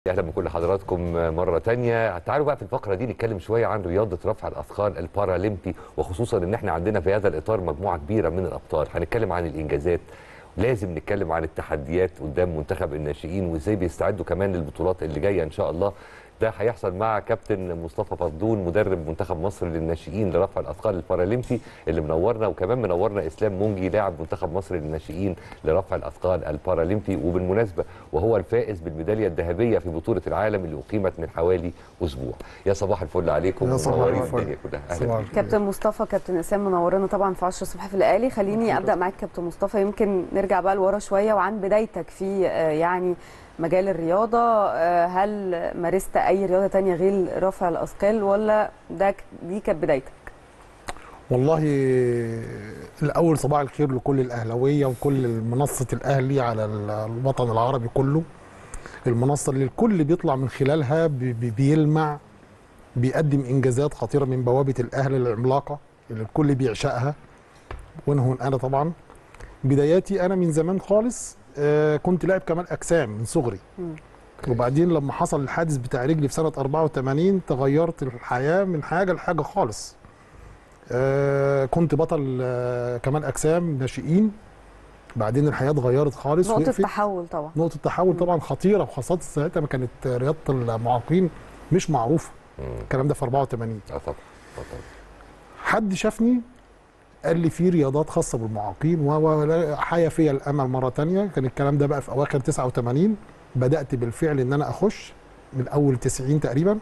اهلا بكل حضراتكم مره تانية تعالوا بقى في الفقره دي نتكلم شويه عن رياضه رفع الاثقال البارالمبي وخصوصا ان احنا عندنا في هذا الاطار مجموعه كبيره من الابطال هنتكلم عن الانجازات لازم نتكلم عن التحديات قدام منتخب الناشئين وازاي بيستعدوا كمان للبطولات اللي جايه ان شاء الله ده هيحصل مع كابتن مصطفى فضلون مدرب منتخب مصر للناشئين لرفع الاثقال البارالمبي اللي منورنا وكمان منورنا اسلام مونجي لاعب منتخب مصر للناشئين لرفع الاثقال البارالمبي وبالمناسبه وهو الفائز بالميداليه الذهبيه في بطوله العالم اللي اقيمت من حوالي اسبوع يا صباح الفل عليكم يا صباح منورين الفل. الدنيا كلها أهلاً صباح بيك. الفل. كابتن مصطفى كابتن اسام منورنا طبعا في 10 الصبح في الاهلي خليني ابدا معاك كابتن مصطفى يمكن نرجع بقى لورا شويه وعن بدايتك في آه، يعني مجال الرياضه آه، هل مارست اي رياضه تانية غير رفع الاثقال ولا ده ك- دي كانت بدايتك والله الاول صباح الخير لكل الاهلاويه وكل منصه الاهلي على الوطن العربي كله المنصه اللي الكل بيطلع من خلالها بي- بي- بيلمع بيقدم انجازات خطيره من بوابه الاهلي العملاقه اللي الكل بيعشقها وانه انا طبعا بداياتي انا من زمان خالص آه، كنت لاعب كمال اجسام من صغري مم. وبعدين لما حصل الحادث بتاع رجلي في سنه 84 تغيرت الحياه من حاجه لحاجه خالص آه كنت بطل آه كمال اجسام ناشئين بعدين الحياه اتغيرت خالص نقطه وقفت. تحول طبعا نقطه تحول طبعا خطيره وخاصه ساعتها ما كانت رياضه المعاقين مش معروفه مم. الكلام ده في 84 اه طبعا آه طبعا حد شافني قال لي في رياضات خاصه بالمعاقين وحيا فيا الامل مره تانية كان الكلام ده بقى في اواخر 89 بدات بالفعل ان انا اخش من اول 90 تقريبا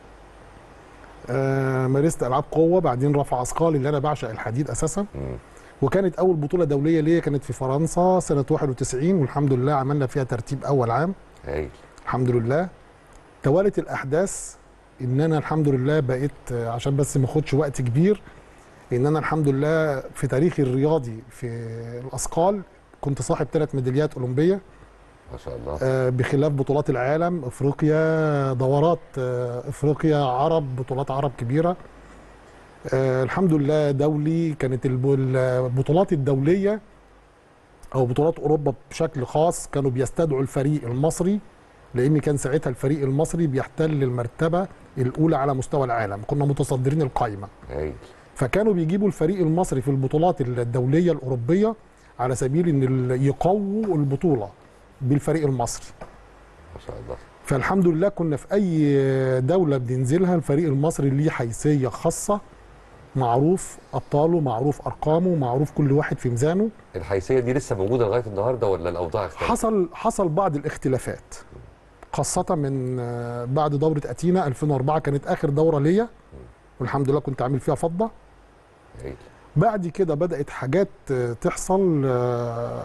آه مارست العاب قوه بعدين رفع اثقال اللي انا بعشق الحديد اساسا مم. وكانت اول بطوله دوليه ليا كانت في فرنسا سنه 91 والحمد لله عملنا فيها ترتيب اول عام هايل الحمد لله توالت الاحداث ان انا الحمد لله بقيت آه، عشان بس ما اخدش وقت كبير ان انا الحمد لله في تاريخي الرياضي في الاثقال كنت صاحب ثلاث ميداليات اولمبيه ما شاء الله آه، بخلاف بطولات العالم افريقيا دورات آه، افريقيا عرب بطولات عرب كبيره آه، الحمد لله دولي كانت الب- البطولات الدوليه او بطولات اوروبا بشكل خاص كانوا بيستدعوا الفريق المصري لان كان ساعتها الفريق المصري بيحتل المرتبه الاولى على مستوى العالم كنا متصدرين القائمه هايل فكانوا بيجيبوا الفريق المصري في البطولات الدوليه الاوروبيه على سبيل ان ال- يقووا البطوله بالفريق المصري ما شاء الله فالحمد لله كنا في اي دوله بننزلها الفريق المصري ليه حيثيه خاصه معروف ابطاله معروف ارقامه معروف كل واحد في ميزانه الحيثيه دي لسه موجوده لغايه النهارده ولا الاوضاع اختلفت؟ حصل حصل بعض الاختلافات خاصة من آه، بعد دورة أتينا 2004 كانت آخر دورة ليا والحمد لله كنت عامل فيها فضة هايل بعد كده بدأت حاجات آه، تحصل آه،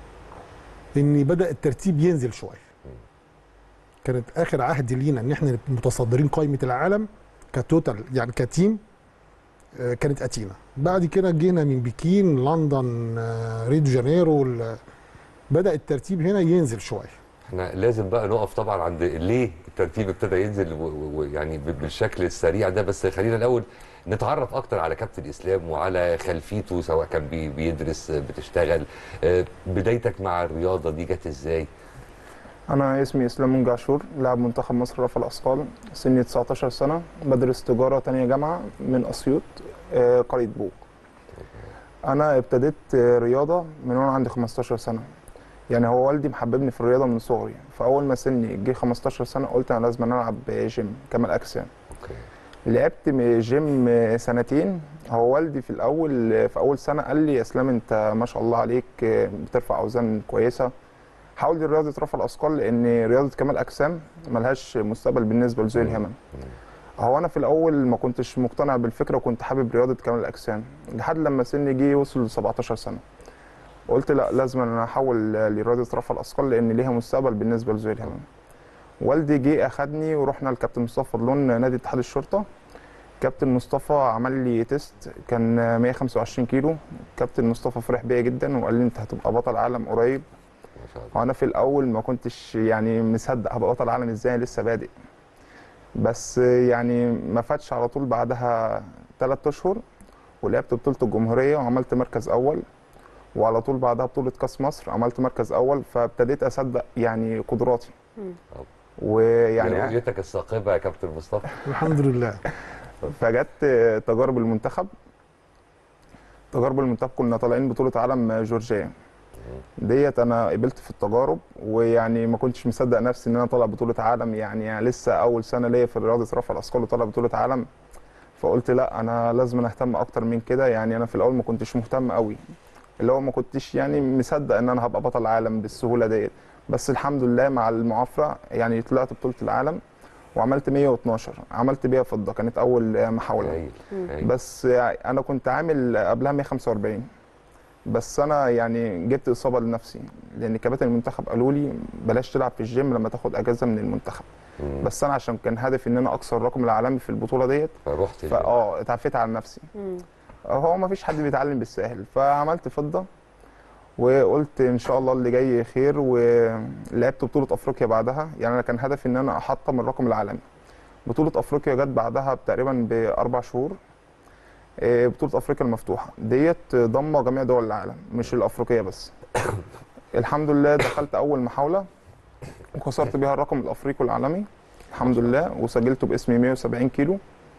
إن بدأ الترتيب ينزل شوية كانت آخر عهد لينا إن إحنا نبقى متصدرين قائمة العالم كتوتال يعني كتيم آه، كانت أتينا بعد كده جينا من بكين لندن آه، ريو دي جانيرو ال- بدأ الترتيب هنا ينزل شوية احنا لازم بقى نقف طبعا عند ليه الترتيب ابتدى ينزل و- و- ويعني ب- بالشكل السريع ده بس خلينا الاول نتعرف اكتر على كابتن اسلام وعلى خلفيته سواء كان بي- بيدرس بتشتغل آه، بدايتك مع الرياضه دي جت ازاي؟ انا اسمي اسلام منجي عاشور لاعب منتخب مصر رفع الاثقال سني 19 سنه بدرس تجاره تانية جامعه من اسيوط آه، قريه بوق انا ابتديت آه، رياضه من وانا عندي 15 سنه يعني هو والدي محببني في الرياضه من صغري فاول ما سني جه 15 سنه قلت انا لازم العب جيم كمال اجسام اوكي لعبت م- جيم سنتين هو والدي في الاول في اول سنه قال لي يا اسلام انت ما شاء الله عليك بترفع اوزان كويسه حاول رياضه رفع الاثقال لان رياضه كمال اجسام ملهاش مستقبل بالنسبه لذوي الهمم هو انا في الاول ما كنتش مقتنع بالفكره وكنت حابب رياضه كمال الاجسام لحد لما سني جه وصل ل 17 سنه قلت لا لازم انا احول لرياضه رفع الاثقال لان ليها مستقبل بالنسبه لذوي الهمم والدي جه اخدني ورحنا لكابتن مصطفى فضلون نادي اتحاد الشرطه كابتن مصطفى عمل لي تيست كان 125 كيلو كابتن مصطفى فرح بيا جدا وقال لي انت هتبقى بطل عالم قريب ما شاء الله وانا في الاول ما كنتش يعني مصدق هبقى بطل عالم ازاي لسه بادئ بس يعني ما فاتش على طول بعدها ثلاث اشهر ولعبت بطوله الجمهوريه وعملت مركز اول وعلى طول بعدها بطوله كاس مصر عملت مركز اول فابتديت اصدق يعني قدراتي ويعني يعني رؤيتك الثاقبه يا كابتن مصطفى الحمد لله فجت تجارب المنتخب تجارب المنتخب كنا طالعين بطولة عالم جورجيا ديت انا قبلت في التجارب ويعني ما كنتش مصدق نفسي ان انا طالع بطولة عالم يعني, يعني لسه اول سنة ليا في رياضة رفع الاثقال وطالع بطولة عالم فقلت لا انا لازم اهتم اكتر من كده يعني انا في الاول ما كنتش مهتم قوي اللي هو ما كنتش يعني مصدق ان انا هبقى بطل عالم بالسهولة ديت بس الحمد لله مع المعافرة يعني طلعت بطولة العالم وعملت 112 عملت بيها فضه كانت اول محاوله هايل هايل. بس انا كنت عامل قبلها 145 بس انا يعني جبت اصابه لنفسي لان كباتن المنتخب قالوا لي بلاش تلعب في الجيم لما تاخد اجازه من المنتخب مم. بس انا عشان كان هدفي ان انا اكسر الرقم العالمي في البطوله ديت فرحت فاه اتعافيت على نفسي مم. هو ما فيش حد بيتعلم بالساهل فعملت فضه وقلت ان شاء الله اللي جاي خير ولعبت بطوله افريقيا بعدها يعني انا كان هدفي ان انا احطم الرقم العالمي بطوله افريقيا جت بعدها تقريبا باربع شهور إيه، بطوله افريقيا المفتوحه ديت ضمه جميع دول العالم مش الافريقيه بس الحمد لله دخلت اول محاوله وكسرت بيها الرقم الافريقي العالمي الحمد لله وسجلته باسمي 170 كيلو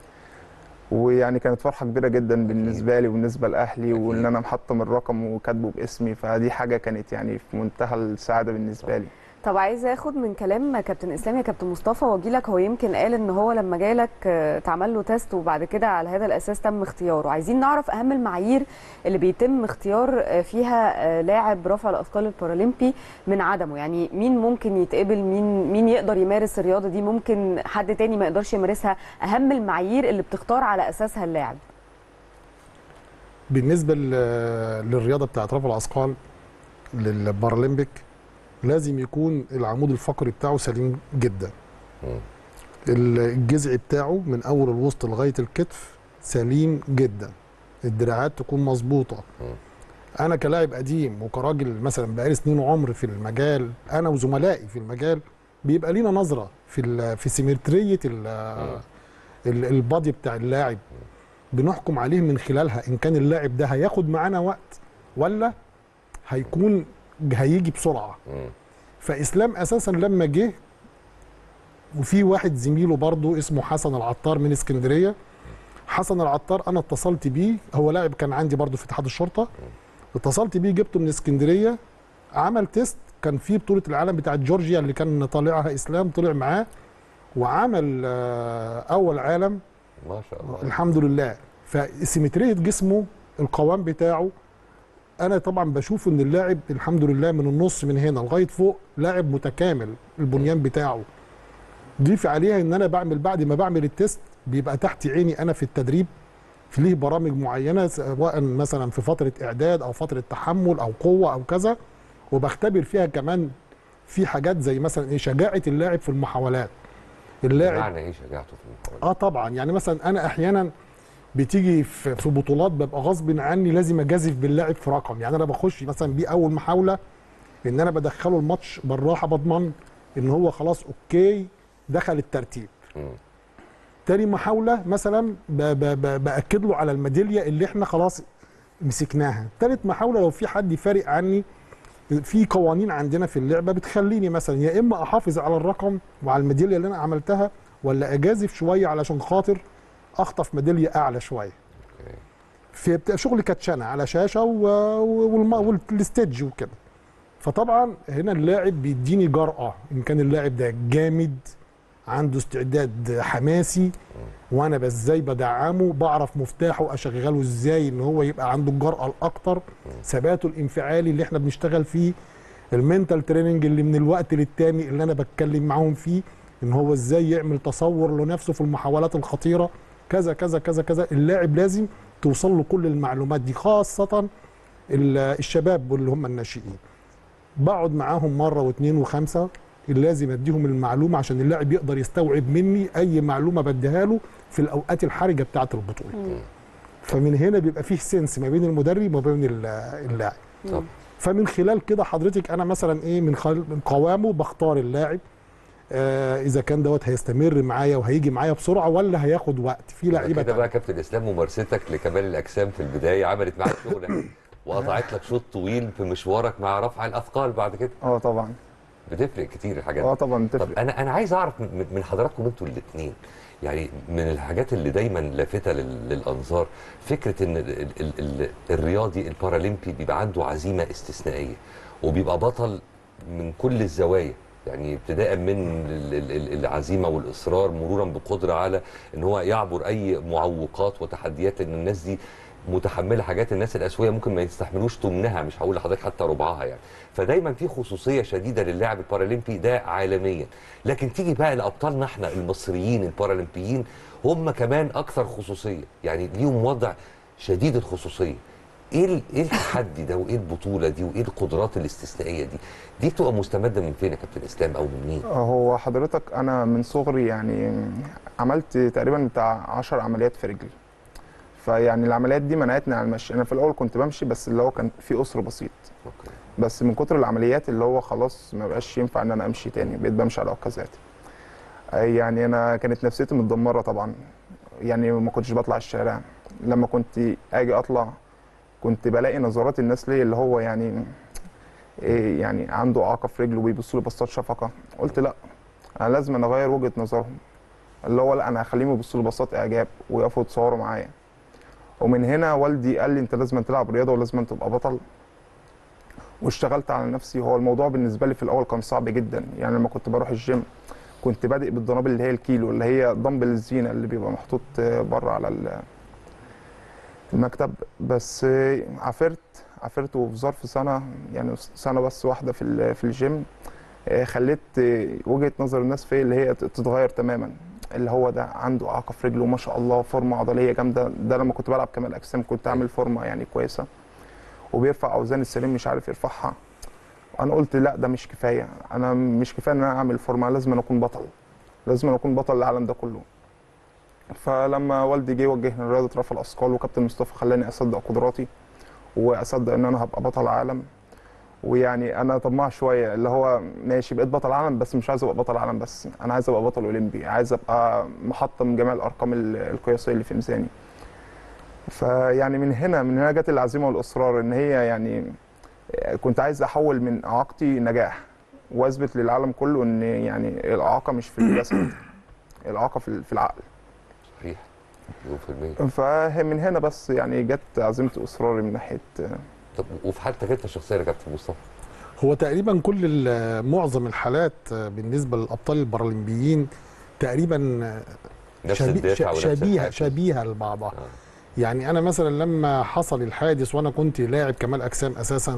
ويعني كانت فرحه كبيره جدا بالنسبه لي وبالنسبه لاهلي وان انا محطم الرقم وكاتبه باسمي فدي حاجه كانت يعني في منتهى السعاده بالنسبه لي طب عايزه اخد من كلام كابتن اسلام يا كابتن مصطفى واجي لك هو يمكن قال ان هو لما جالك آه، اتعمل له تيست وبعد كده على هذا الاساس تم اختياره عايزين نعرف اهم المعايير اللي بيتم اختيار آه، فيها آه، لاعب رفع الاثقال البارالمبي من عدمه يعني مين ممكن يتقبل مين مين يقدر يمارس الرياضه دي ممكن حد تاني ما يقدرش يمارسها اهم المعايير اللي بتختار على اساسها اللاعب بالنسبه ل- للرياضه بتاعت رفع الاثقال للبارالمبيك لازم يكون العمود الفقري بتاعه سليم جدا مم. الجذع بتاعه من اول الوسط لغايه الكتف سليم جدا الدراعات تكون مظبوطه انا كلاعب قديم وكراجل مثلا بقالي سنين عمر في المجال انا وزملائي في المجال بيبقى لينا نظره في ال- في سيمتريه ال- ال- البادي بتاع اللاعب بنحكم عليه من خلالها ان كان اللاعب ده هياخد معانا وقت ولا هيكون هيجي بسرعه مم. فاسلام اساسا لما جه وفي واحد زميله برضه اسمه حسن العطار من اسكندريه حسن العطار انا اتصلت بيه هو لاعب كان عندي برضه في اتحاد الشرطه اتصلت بيه جبته من اسكندريه عمل تيست كان في بطوله العالم بتاعت جورجيا اللي كان طالعها اسلام طلع معاه وعمل آه، اول عالم ما شاء الله الحمد لله فسيمتريه جسمه القوام بتاعه انا طبعا بشوف ان اللاعب الحمد لله من النص من هنا لغايه فوق لاعب متكامل البنيان بتاعه ضيف عليها ان انا بعمل بعد ما بعمل التيست بيبقى تحت عيني انا في التدريب في ليه برامج معينه سواء مثلا في فتره اعداد او فتره تحمل او قوه او كذا وبختبر فيها كمان في حاجات زي مثلا ايه شجاعه اللاعب في المحاولات اللاعب معنى ايه شجاعته في المحاولة اه طبعا يعني مثلا انا احيانا بتيجي في في بطولات ببقى غصب عني لازم اجازف باللاعب في رقم يعني انا بخش مثلا بيه اول محاوله ان انا بدخله الماتش بالراحه بضمن ان هو خلاص اوكي دخل الترتيب مم. تاني محاوله مثلا ب ب ب باكد له على الميداليه اللي احنا خلاص مسكناها تالت محاوله لو في حد فارق عني في قوانين عندنا في اللعبه بتخليني مثلا يا اما احافظ على الرقم وعلى الميداليه اللي انا عملتها ولا اجازف شويه علشان خاطر اخطف ميداليه اعلى شويه أوكي. في بتاع شغل كاتشانه على شاشه و- والم- والستيدج وكده فطبعا هنا اللاعب بيديني جرأة ان كان اللاعب ده جامد عنده استعداد حماسي وانا بس ازاي بدعمه بعرف مفتاحه اشغله ازاي ان هو يبقى عنده الجرأة الاكتر ثباته الانفعالي اللي احنا بنشتغل فيه المينتال تريننج اللي من الوقت للتاني اللي انا بتكلم معاهم فيه ان هو ازاي يعمل تصور لنفسه في المحاولات الخطيره كذا كذا كذا كذا اللاعب لازم توصل له كل المعلومات دي خاصه ال- الشباب واللي هم الناشئين بقعد معاهم مره واثنين وخمسه لازم اديهم المعلومه عشان اللاعب يقدر يستوعب مني اي معلومه بديها له في الاوقات الحرجه بتاعه البطوله فمن هنا بيبقى فيه سنس ما بين المدرب وما بين ال- اللاعب طب فمن خلال كده حضرتك انا مثلا ايه من خلال من قوامه بختار اللاعب آه اذا كان دوت هيستمر معايا وهيجي معايا بسرعه ولا هياخد وقت في لعيبه كده بقى تانية. كابتن اسلام ممارستك لكمال الاجسام في البدايه عملت معاك شغل وقطعت لك شوط طويل في مشوارك مع رفع الاثقال بعد كده اه طبعا بتفرق كتير الحاجات اه دي طبعا طب تفرق انا انا عايز اعرف من من حضراتكم انتوا الاثنين يعني من الحاجات اللي دايما لافته لل- للانظار فكره ان ال ال ال الرياضي البارالمبي بيبقى عنده عزيمه استثنائيه وبيبقى بطل من كل الزوايا يعني ابتداء من ال- ال- ال- العزيمه والاصرار مرورا بقدره على ان هو يعبر اي معوقات وتحديات لان الناس دي متحمله حاجات الناس الاسويه ممكن ما يستحملوش تمنها مش هقول لحضرتك حتى ربعها يعني فدايما في خصوصيه شديده للاعب البارالمبي ده عالميا لكن تيجي بقى لابطالنا احنا المصريين البارالمبيين هم كمان اكثر خصوصيه يعني ليهم وضع شديد الخصوصيه ايه ال- ايه التحدي ده وايه البطوله دي وايه القدرات الاستثنائيه دي دي بتبقى مستمده من فين يا كابتن اسلام او من مين هو حضرتك انا من صغري يعني عملت تقريبا بتاع 10 عمليات في رجلي فيعني العمليات دي منعتني عن المشي انا في الاول كنت بمشي بس اللي هو كان في قصر بسيط أوكي. بس من كتر العمليات اللي هو خلاص ما بقاش ينفع ان انا امشي تاني بقيت بمشي على عكازات يعني انا كانت نفسيتي متدمره طبعا يعني ما كنتش بطلع الشارع لما كنت اجي اطلع كنت بلاقي نظرات الناس ليا اللي هو يعني إيه يعني عنده اعاقه في رجله وبيبصوا لي بصات شفقه قلت لا انا لازم أنا اغير وجهه نظرهم اللي هو لا انا هخليهم يبصوا لي بصات اعجاب ويقفوا يتصوروا معايا ومن هنا والدي قال لي انت لازم تلعب رياضه ولازم تبقى بطل واشتغلت على نفسي هو الموضوع بالنسبه لي في الاول كان صعب جدا يعني لما كنت بروح الجيم كنت بادئ بالدنابل اللي هي الكيلو اللي هي دمبل الزينه اللي بيبقى محطوط بره على ال- المكتب بس عافرت عافرت وفي ظرف سنه يعني سنه بس واحده في ال- في الجيم آه، خليت آه، وجهه نظر الناس فيا اللي هي تتغير تماما اللي هو ده عنده اعاقه في رجله ما شاء الله فورمه عضليه جامده ده لما كنت بلعب كمال اجسام كنت اعمل فورمه يعني كويسه وبيرفع اوزان السليم مش عارف يرفعها انا قلت لا ده مش كفايه انا مش كفايه ان انا اعمل فورمه لازم أنا اكون بطل لازم أنا اكون بطل العالم ده كله فلما والدي جه وجهني لرياضه رفع الاثقال وكابتن مصطفى خلاني اصدق قدراتي واصدق ان انا هبقى بطل عالم ويعني انا طماع شويه اللي هو ماشي بقيت بطل عالم بس مش عايز ابقى بطل عالم بس انا عايز ابقى بطل اولمبي عايز ابقى محطم جميع الارقام ال- القياسيه اللي في ميزاني فيعني من هنا من هنا جت العزيمه والاصرار ان هي يعني كنت عايز احول من اعاقتي نجاح واثبت للعالم كله ان يعني الاعاقه مش في الجسد الاعاقه في في العقل صحيح مليون في المية فمن هنا بس يعني جت عزيمه واصراري من ناحيه طب وفي حالتك انت الشخصيه يا كابتن مصطفى هو تقريبا كل ال- معظم الحالات بالنسبه للابطال البارالمبيين تقريبا نفس شبي- الدافع ونفس شبيهه الحافز. شبيهه لبعضها آه. يعني انا مثلا لما حصل الحادث وانا كنت لاعب كمال اجسام اساسا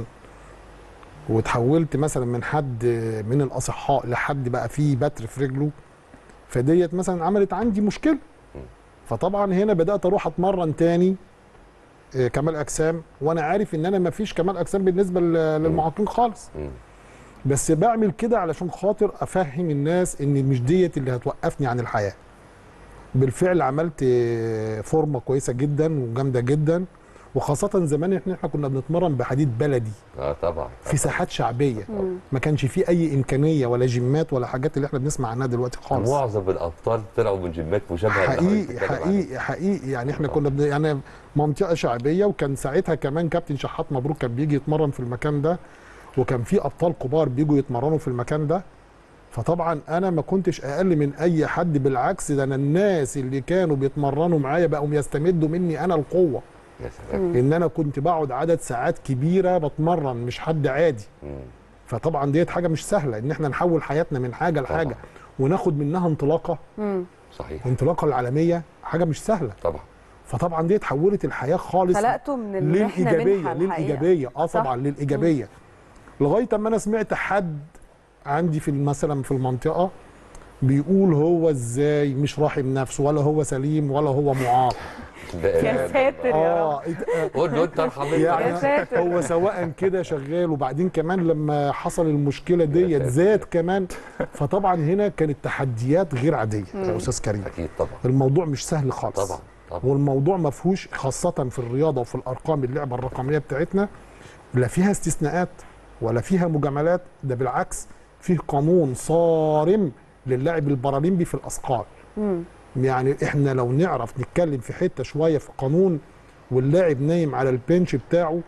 وتحولت مثلا من حد من الاصحاء لحد بقى فيه بتر في رجله فديت مثلا عملت عندي مشكله فطبعا هنا بدات اروح اتمرن تاني آه، كمال اجسام وانا عارف ان انا ما فيش كمال اجسام بالنسبه لل- للمعاقين خالص مم. بس بعمل كده علشان خاطر افهم الناس ان مش ديت اللي هتوقفني عن الحياه بالفعل عملت آه، فورمه كويسه جدا وجامده جدا وخاصه زمان احنا احنا كنا بنتمرن بحديد بلدي اه طبعا في ساحات شعبيه ما كانش فيه اي امكانيه ولا جيمات ولا حاجات اللي احنا بنسمع عنها دلوقتي خالص معظم الابطال طلعوا من جيمات مشابهه اللي حضرتك حقيقي بتتكلم عليها. حقيقي حقيقي يعني احنا آه. كنا بن... يعني منطقه شعبيه وكان ساعتها كمان كابتن شحات مبروك كان بيجي يتمرن في المكان ده وكان في ابطال كبار بيجوا يتمرنوا في المكان ده فطبعا انا ما كنتش اقل من اي حد بالعكس ده انا الناس اللي كانوا بيتمرنوا معايا بقوا يستمدوا مني انا القوه يا سلام ان انا كنت بقعد عدد ساعات كبيره بتمرن مش حد عادي مم. فطبعا ديت حاجه مش سهله ان احنا نحول حياتنا من حاجه لحاجه طبعا. وناخد منها انطلاقه مم. صحيح الانطلاقه العالميه حاجه مش سهله طبعا فطبعا دي حولت الحياه خالص خلقته من المحنه للايجابيه منحه الحقيقة. للايجابيه اه صح؟ طبعا للايجابيه لغايه اما انا سمعت حد عندي في مثلا في المنطقه بيقول هو ازاي مش راحم نفسه ولا هو سليم ولا هو معاق يا ساتر يا رب اه إت- قول له انت ارحم انت يا يعني ساتر. هو سواء كده شغال وبعدين كمان لما حصل المشكله ديت زاد كمان فطبعا هنا كانت تحديات غير عاديه يا استاذ كريم اكيد طبعا الموضوع مش سهل خالص طبعا طبعا والموضوع ما فيهوش خاصة في الرياضة وفي الأرقام اللعبة الرقمية بتاعتنا لا فيها استثناءات ولا فيها مجاملات ده بالعكس فيه قانون صارم للاعب البارالمبي في الأثقال مم. يعني احنا لو نعرف نتكلم في حتة شوية في قانون واللاعب نايم على البنش بتاعه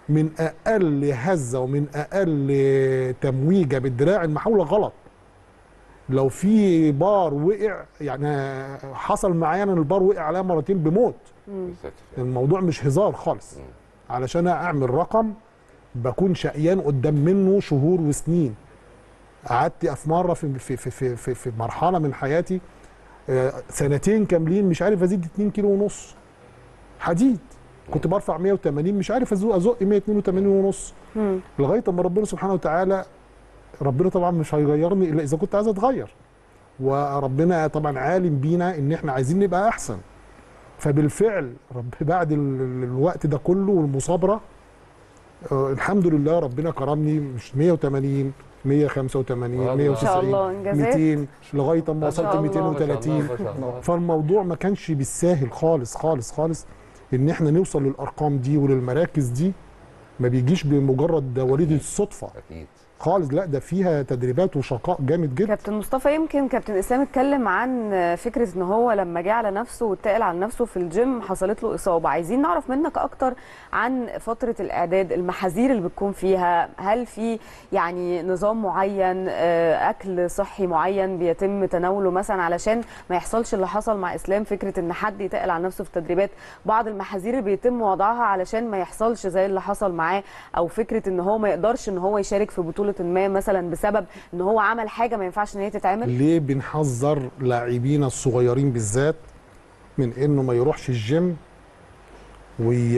من اقل هزه ومن اقل تمويجه بالدراع المحاوله غلط لو في بار وقع يعني حصل معايا ان البار وقع عليا مرتين بموت بالذات. الموضوع مش هزار خالص علشان اعمل رقم بكون شقيان قدام منه شهور وسنين قعدت في مره في في في في, في, في مرحله من حياتي آه، سنتين كاملين مش عارف ازيد 2 كيلو ونص حديد كنت برفع 180 مش عارف ازق ازق 182 ونص مم. لغايه اما ربنا سبحانه وتعالى ربنا طبعا مش هيغيرني الا اذا كنت عايز اتغير وربنا طبعا عالم بينا ان احنا عايزين نبقى احسن فبالفعل رب بعد ال- ال- الوقت ده كله والمصابره آه الحمد لله ربنا كرمني مش 180 185 ما 190 شاء الله، إنجازات. 200 لغايه اما ما وصلت شاء الله. ما شاء الله، 230 ما شاء الله. فالموضوع ما كانش بالساهل خالص خالص خالص ان احنا نوصل للارقام دي وللمراكز دي ما بيجيش بمجرد وليده الصدفه اكيد خالص لا ده فيها تدريبات وشقاء جامد جدا كابتن مصطفى يمكن كابتن اسلام اتكلم عن فكره ان هو لما جه على نفسه واتقل على نفسه في الجيم حصلت له اصابه عايزين نعرف منك اكتر عن فتره الاعداد المحاذير اللي بتكون فيها هل في يعني نظام معين آه، اكل صحي معين بيتم تناوله مثلا علشان ما يحصلش اللي حصل مع اسلام فكره ان حد يتقل على نفسه في التدريبات بعض المحاذير اللي بيتم وضعها علشان ما يحصلش زي اللي حصل معاه او فكره ان هو ما يقدرش ان هو يشارك في بطوله ما مثلا بسبب ان هو عمل حاجه ما ينفعش ان هي تتعمل ليه بنحذر لاعبينا الصغيرين بالذات من انه ما يروحش الجيم وي...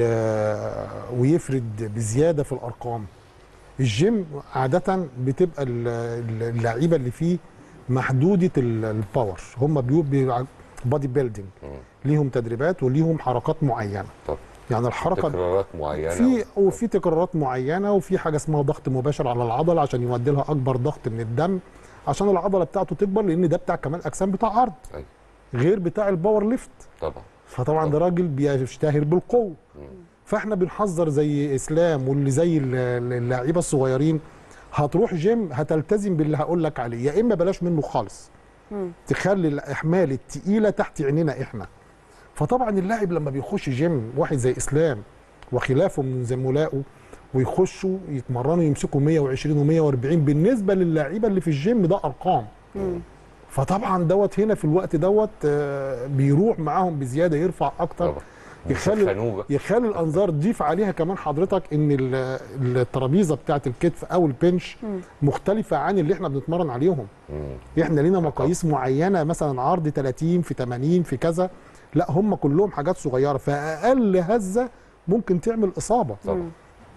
ويفرد بزياده في الارقام الجيم عاده بتبقى ال- ال- اللعيبه اللي فيه محدوده ال- الباور هم بيبقوا بادي بيلدينج ليهم تدريبات وليهم حركات معينه طب يعني الحركه تكرارات معينه في وفي تكرارات معينه وفي حاجه اسمها ضغط مباشر على العضله عشان يودي لها اكبر ضغط من الدم عشان العضله بتاعته تكبر لان ده بتاع كمال اجسام بتاع عرض أيوة. غير بتاع الباور ليفت طبعا فطبعا ده راجل بيشتهر بالقوه فاحنا بنحذر زي اسلام واللي زي ال- ال- اللعيبه الصغيرين هتروح جيم هتلتزم باللي هقول لك عليه يا اما بلاش منه خالص مم. تخلي الاحمال التقيله تحت عينينا احنا فطبعا اللاعب لما بيخش جيم واحد زي اسلام وخلافه من زملائه ويخشوا يتمرنوا يمسكوا 120 و140 بالنسبه للاعيبه اللي في الجيم ده ارقام مم. فطبعا دوت هنا في الوقت دوت آه، بيروح معاهم بزياده يرفع اكتر طبعا يخلي بيسخنوه بقى. يخلي الانظار تضيف عليها كمان حضرتك ان ال- الترابيزه بتاعت الكتف او البنش مم. مختلفه عن اللي احنا بنتمرن عليهم مم. احنا لينا مقاييس معينه مثلا عرض 30 في 80 في كذا لا هم كلهم حاجات صغيره فاقل هزه ممكن تعمل اصابه طبعا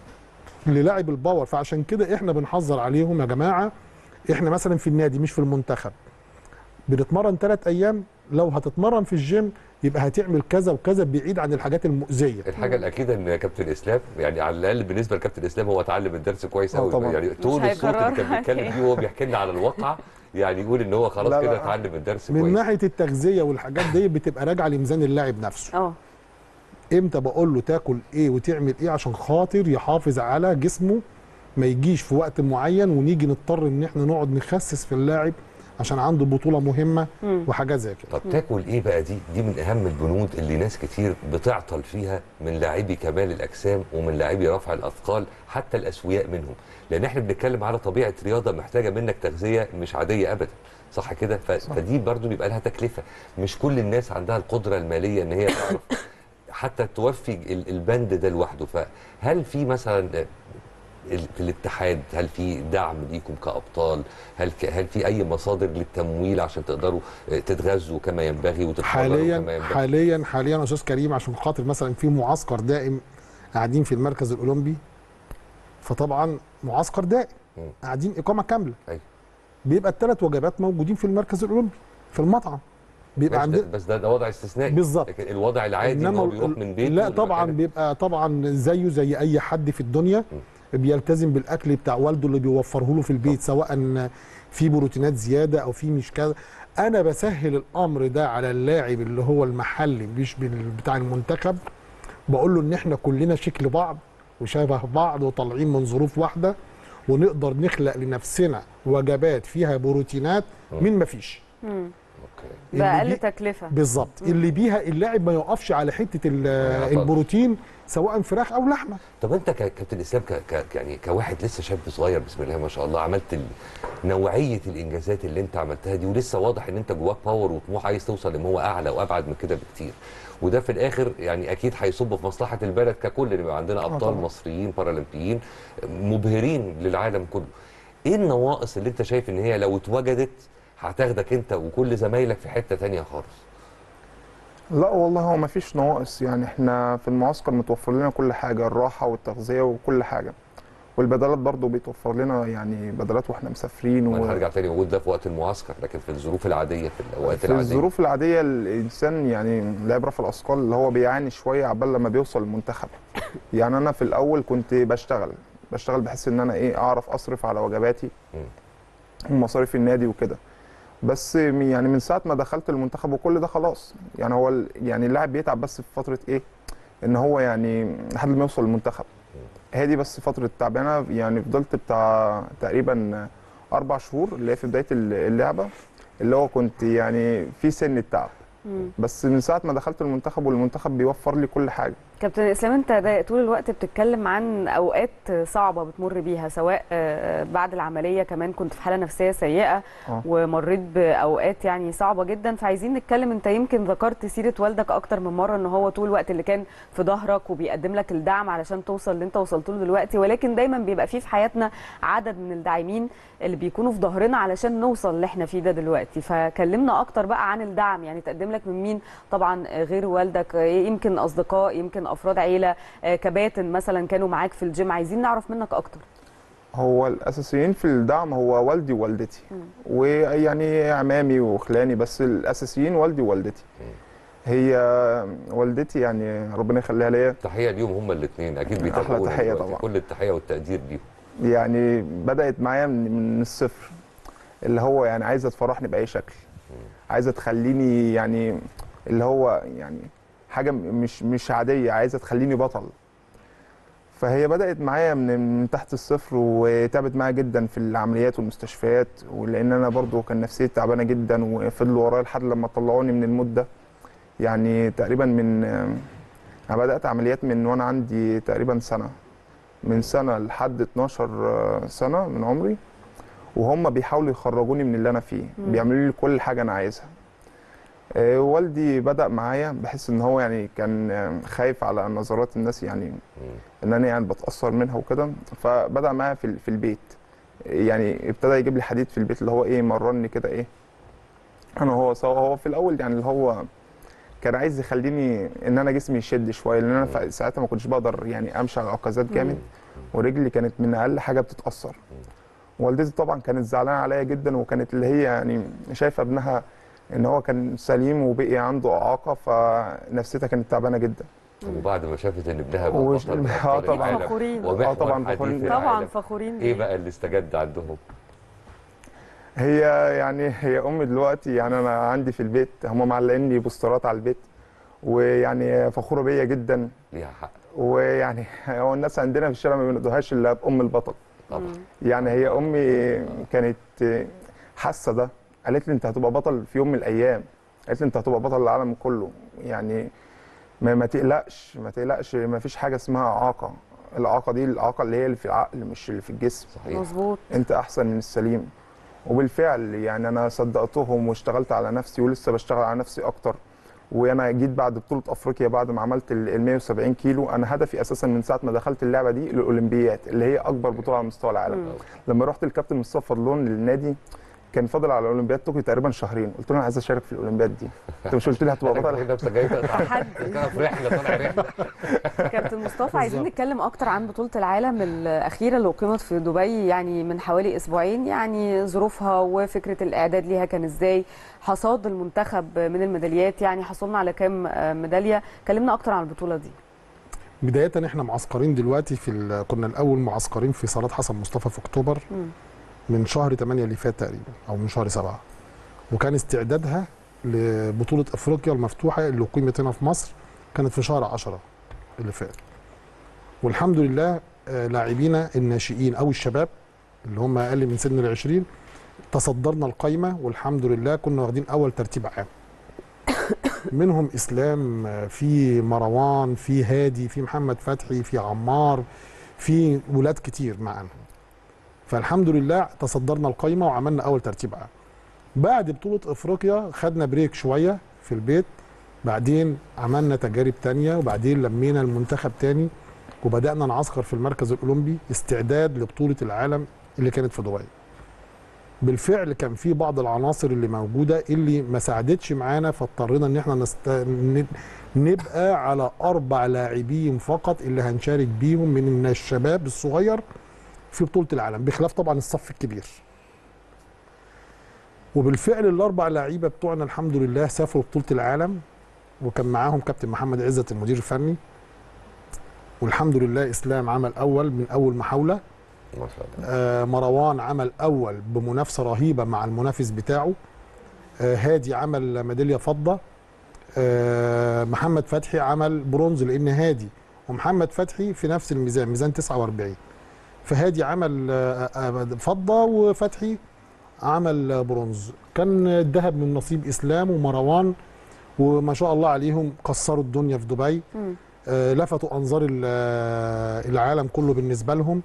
للاعب الباور فعشان كده احنا بنحذر عليهم يا جماعه احنا مثلا في النادي مش في المنتخب بنتمرن ثلاث ايام لو هتتمرن في الجيم يبقى هتعمل كذا وكذا بعيد عن الحاجات المؤذيه الحاجه الاكيده ان كابتن اسلام يعني على الاقل بالنسبه لكابتن اسلام هو اتعلم الدرس كويس آه قوي طبعاً. يعني تون الصوت اللي كان هيكررها بيتكلم أكيد. فيه وهو بيحكي لنا على الواقع يعني يقول ان هو خلاص لا، كده لا. اتعلم الدرس من كويس ناحيه التغذيه والحاجات دي بتبقى راجعه لميزان اللاعب نفسه اه امتى بقول له تاكل ايه وتعمل ايه عشان خاطر يحافظ على جسمه ما يجيش في وقت معين ونيجي نضطر ان احنا نقعد نخسس في اللاعب عشان عنده بطوله مهمه مم. وحاجات زي كده طب تاكل ايه بقى دي دي من اهم البنود اللي ناس كتير بتعطل فيها من لاعبي كمال الاجسام ومن لاعبي رفع الاثقال حتى الاسوياء منهم لان احنا بنتكلم على طبيعه رياضه محتاجه منك تغذيه مش عاديه ابدا صح كده ف... فدي برضو بيبقى لها تكلفه مش كل الناس عندها القدره الماليه ان هي تعرف حتى توفي ال- البند ده لوحده فهل في مثلا ال- في الاتحاد هل في دعم ليكم كابطال هل ك- هل في اي مصادر للتمويل عشان تقدروا آه، تتغذوا كما ينبغي وتتمرنوا كما حاليا ينبغي حاليا حاليا يا استاذ كريم عشان خاطر مثلا في معسكر دائم قاعدين في المركز الاولمبي فطبعا معسكر دائم مم. قاعدين اقامه كامله أيوة. بيبقى الثلاث وجبات موجودين في المركز الاولمبي في المطعم بيبقى بس ده, عندنا بس ده, ده وضع استثنائي بالظبط. لكن الوضع العادي ان هو بيروح من بيته لا طبعا لمكان- بيبقى طبعا زيه زي اي حد في الدنيا بيلتزم بالاكل بتاع والده اللي بيوفره له في البيت سواء في بروتينات زياده او في مش كذا انا بسهل الامر ده على اللاعب اللي هو المحلي مش بال- بتاع المنتخب بقول له ان احنا كلنا شكل بعض وشبه بعض وطالعين من ظروف واحده ونقدر نخلق لنفسنا وجبات فيها بروتينات من ما فيش مم. اوكي اللي باقل بي- تكلفه بالظبط اللي بيها اللاعب ما يقفش على حته ال- يعطل. البروتين سواء فراخ او لحمه طب انت ك- كابتن اسلام ك... ك... يعني كواحد لسه شاب صغير بسم الله ما شاء الله عملت ال... نوعيه الانجازات اللي انت عملتها دي ولسه واضح ان انت جواك باور وطموح عايز توصل ان هو اعلى وابعد من كده بكتير وده في الاخر يعني اكيد هيصب في مصلحه البلد ككل ان يبقى عندنا ابطال طبعا. مصريين بارالمبيين مبهرين للعالم كله ايه النواقص اللي انت شايف ان هي لو اتوجدت هتاخدك انت وكل زمايلك في حته تانية خالص لا والله هو مفيش نواقص يعني احنا في المعسكر متوفر لنا كل حاجه الراحه والتغذيه وكل حاجه والبدلات برضو بيتوفر لنا يعني بدلات واحنا مسافرين وانا و... هرجع تاني واقول ده في وقت المعسكر لكن في الظروف العاديه في الاوقات في العاديه الظروف العاديه الانسان يعني لاعب رفع الاثقال اللي هو بيعاني شويه عبال لما بيوصل المنتخب يعني انا في الاول كنت بشتغل بشتغل بحس ان انا ايه اعرف اصرف على وجباتي ومصاريف النادي وكده بس م- يعني من ساعه ما دخلت المنتخب وكل ده خلاص يعني هو ال- يعني اللاعب بيتعب بس في فتره ايه ان هو يعني لحد ما يوصل المنتخب هي دي بس فتره تعب انا يعني فضلت بتاع تقريبا اربع شهور اللي هي في بدايه ال- اللعبه اللي هو كنت يعني في سن التعب مم. بس من ساعه ما دخلت المنتخب والمنتخب بيوفر لي كل حاجه كابتن اسلام انت دا- طول الوقت بتتكلم عن اوقات صعبه بتمر بيها سواء آه، بعد العمليه كمان كنت في حاله نفسيه سيئه اه. ومريت باوقات يعني صعبه جدا فعايزين نتكلم انت يمكن ذكرت سيره والدك اكتر من مره ان هو طول الوقت اللي كان في ظهرك وبيقدم لك الدعم علشان توصل اللي انت وصلت له دلوقتي ولكن دايما بيبقى فيه في حياتنا عدد من الداعمين اللي بيكونوا في ظهرنا علشان نوصل اللي احنا فيه ده دلوقتي فكلمنا اكتر بقى عن الدعم يعني تقدم لك من مين طبعا غير والدك يمكن اصدقاء يمكن افراد عيله آه، كباتن مثلا كانوا معاك في الجيم عايزين نعرف منك اكتر هو الاساسيين في الدعم هو والدي ووالدتي ويعني عمامي وخلاني بس الاساسيين والدي ووالدتي هي والدتي يعني ربنا يخليها ليا تحيه ليهم هما الاثنين اكيد أحلى بيتابعونا تحية دلوقتي. طبعا. كل التحيه والتقدير ليهم يعني بدات معايا من, من الصفر اللي هو يعني عايزه تفرحني باي شكل عايزه تخليني يعني اللي هو يعني حاجه م- مش مش عاديه عايزه تخليني بطل فهي بدات معايا من من تحت الصفر وتعبت معايا جدا في العمليات والمستشفيات ولان انا برضو كان نفسيتي تعبانه جدا وفضلوا ورايا لحد لما طلعوني من المده يعني تقريبا من انا بدات عمليات من وانا عندي تقريبا سنه من سنه لحد 12 سنه من عمري وهم بيحاولوا يخرجوني من اللي انا فيه مم. بيعملوا لي كل حاجه انا عايزها آه، والدي بدا معايا بحس ان هو يعني كان آه، خايف على نظرات الناس يعني ان انا يعني بتاثر منها وكده فبدا معايا في ال- في البيت يعني ابتدى يجيب لي حديد في البيت اللي هو ايه مرني كده ايه انا هو سوا هو في الاول يعني اللي هو كان عايز يخليني ان انا جسمي يشد شويه لان انا في- ساعتها ما كنتش بقدر يعني امشي على عكازات جامد ورجلي كانت من اقل حاجه بتتاثر والدتي طبعا كانت زعلانه عليا جدا وكانت اللي هي يعني شايفه ابنها ان هو كان سليم وبقي عنده اعاقه فنفسيتها كانت تعبانه جدا وبعد ما شافت ان ابنها بقى وش- بطل من آه أبطال طبعاً. العالم فخورين. آه ومحور طبعاً حديث فخورين. طبعا العالم فخورين ايه بيه. بقى اللي استجد عندهم هي يعني هي امي دلوقتي يعني انا عندي في البيت هم معلقين لي بوسترات على البيت ويعني فخوره بيا جدا ليها حق ويعني هو الناس عندنا في الشارع ما بينادوهاش الا بام البطل طبعا يعني هي امي كانت حاسه ده قالت لي انت هتبقى بطل في يوم من الايام قالت لي انت هتبقى بطل العالم كله يعني ما, ما تقلقش ما تقلقش ما فيش حاجه اسمها اعاقه الاعاقه دي الاعاقه اللي هي اللي في العقل مش اللي في الجسم صحيح مظبوط انت احسن من السليم وبالفعل يعني انا صدقتهم واشتغلت على نفسي ولسه بشتغل على نفسي اكتر وانا جيت بعد بطوله افريقيا بعد ما عملت ال ال 170 كيلو انا هدفي اساسا من ساعه ما دخلت اللعبه دي الاولمبيات اللي هي اكبر بطوله على مستوى العالم مم. لما رحت الكابتن مصطفى فضلون للنادي كان فاضل على اولمبياد طوكيو تقريبا شهرين قلت له انا عايز اشارك في الاولمبياد دي انت مش قلت لي هتبقى بطل انت جاي تقطع تحدي. كده في رحله طالع رحله كابتن مصطفى عايزين نتكلم اكتر عن بطوله العالم الاخيره اللي اقيمت في دبي يعني من حوالي اسبوعين يعني ظروفها وفكره الاعداد ليها كان ازاي حصاد المنتخب من الميداليات يعني حصلنا على كام آه، ميداليه كلمنا اكتر عن البطوله دي بدايه احنا معسكرين دلوقتي في ال- كنا الاول معسكرين في صالات حسن مصطفى في اكتوبر مم. من شهر 8 اللي فات تقريبا او من شهر 7 وكان استعدادها لبطوله افريقيا المفتوحه اللي اقيمت هنا في مصر كانت في شهر 10 اللي فات والحمد لله آه، لاعبينا الناشئين او الشباب اللي هم اقل من سن ال 20 تصدرنا القايمه والحمد لله كنا واخدين اول ترتيب عام منهم اسلام آه، في مروان في هادي في محمد فتحي في عمار في ولاد كتير معانا فالحمد لله تصدرنا القايمه وعملنا اول ترتيب عام بعد بطوله افريقيا خدنا بريك شويه في البيت بعدين عملنا تجارب تانية وبعدين لمينا المنتخب تاني وبدانا نعسكر في المركز الاولمبي استعداد لبطوله العالم اللي كانت في دبي بالفعل كان في بعض العناصر اللي موجوده اللي ما ساعدتش معانا فاضطرينا ان احنا نست... ن- نبقى على اربع لاعبين فقط اللي هنشارك بيهم من الشباب الصغير في بطوله العالم بخلاف طبعا الصف الكبير وبالفعل الاربع لعيبه بتوعنا الحمد لله سافروا بطوله العالم وكان معاهم كابتن محمد عزت المدير الفني والحمد لله اسلام عمل اول من اول محاوله ما شاء الله آه، مروان عمل اول بمنافسه رهيبه مع المنافس بتاعه آه، هادي عمل ميداليه فضه آه، محمد فتحي عمل برونز لان هادي ومحمد فتحي في نفس الميزان ميزان 49 فهادي عمل آه، آه، فضه وفتحي عمل آه، برونز كان الذهب من نصيب اسلام ومروان وما شاء الله عليهم كسروا الدنيا في دبي مم. آه، لفتوا انظار ال- آه، العالم كله بالنسبه لهم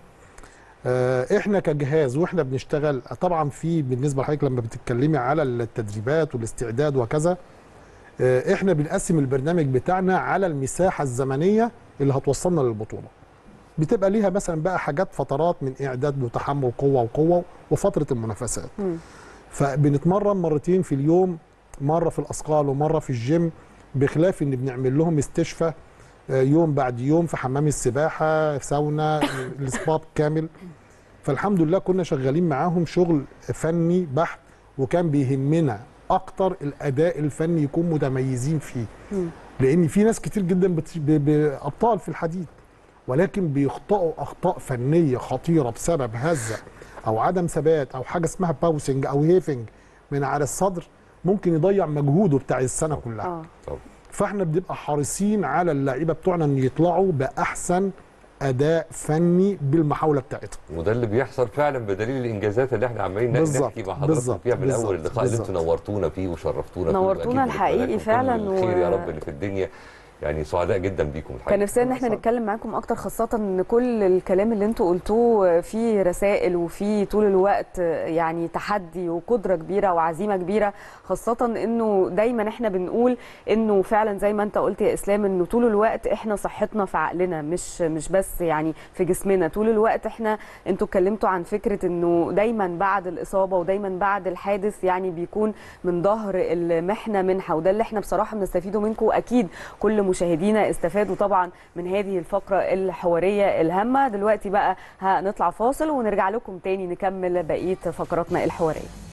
آه، احنا كجهاز واحنا بنشتغل طبعا في بالنسبه لحضرتك لما بتتكلمي على التدريبات والاستعداد وكذا آه، احنا بنقسم البرنامج بتاعنا على المساحه الزمنيه اللي هتوصلنا للبطوله بتبقى ليها مثلا بقى حاجات فترات من اعداد وتحمل قوه وقوه وفتره المنافسات مم. فبنتمرن مرتين في اليوم مره في الاثقال ومره في الجيم بخلاف ان بنعمل لهم استشفاء آه، يوم بعد يوم في حمام السباحه ساونا السباب كامل فالحمد لله كنا شغالين معاهم شغل فني بحت وكان بيهمنا اكتر الاداء الفني يكون متميزين فيه مم. لان في ناس كتير جدا بت- ب- ب- ابطال في الحديد ولكن بيخطئوا اخطاء فنيه خطيره بسبب هزه او عدم ثبات او حاجه اسمها باوسنج او هيفنج من على الصدر ممكن يضيع مجهوده بتاع السنه كلها اه طب فاحنا بنبقى حريصين على اللعيبه بتوعنا ان يطلعوا باحسن اداء فني بالمحاوله بتاعتهم وده اللي بيحصل فعلا بدليل الانجازات اللي احنا عمالين بالظبط، نحكي مع حضراتكم بالظبط، فيها من اول بالظبط، اللقاء اللي انتوا بالظبط. نورتونا فيه وشرفتونا فيه نورتونا وأكيد الحقيقي بنتمنى لكم فعلا كل الخير يا و- رب اللي في الدنيا يعني سعداء جدا بيكم الحقيقه كان نفسنا ان احنا نتكلم معاكم اكتر خاصه ان كل الكلام اللي انتوا قلتوه فيه رسائل وفيه طول الوقت يعني تحدي وقدره كبيره وعزيمه كبيره خاصه انه دايما احنا بنقول انه فعلا زي ما انت قلت يا اسلام انه طول الوقت احنا صحتنا في عقلنا مش مش بس يعني في جسمنا طول الوقت احنا انتوا اتكلمتوا عن فكره انه دايما بعد الاصابه ودايما بعد الحادث يعني بيكون من ظهر المحنه منحه وده اللي احنا بصراحه بنستفيده منكم اكيد كل مشاهدينا استفادوا طبعا من هذه الفقره الحواريه الهامه دلوقتي بقى هنطلع فاصل ونرجع لكم تاني نكمل بقيه فقراتنا الحواريه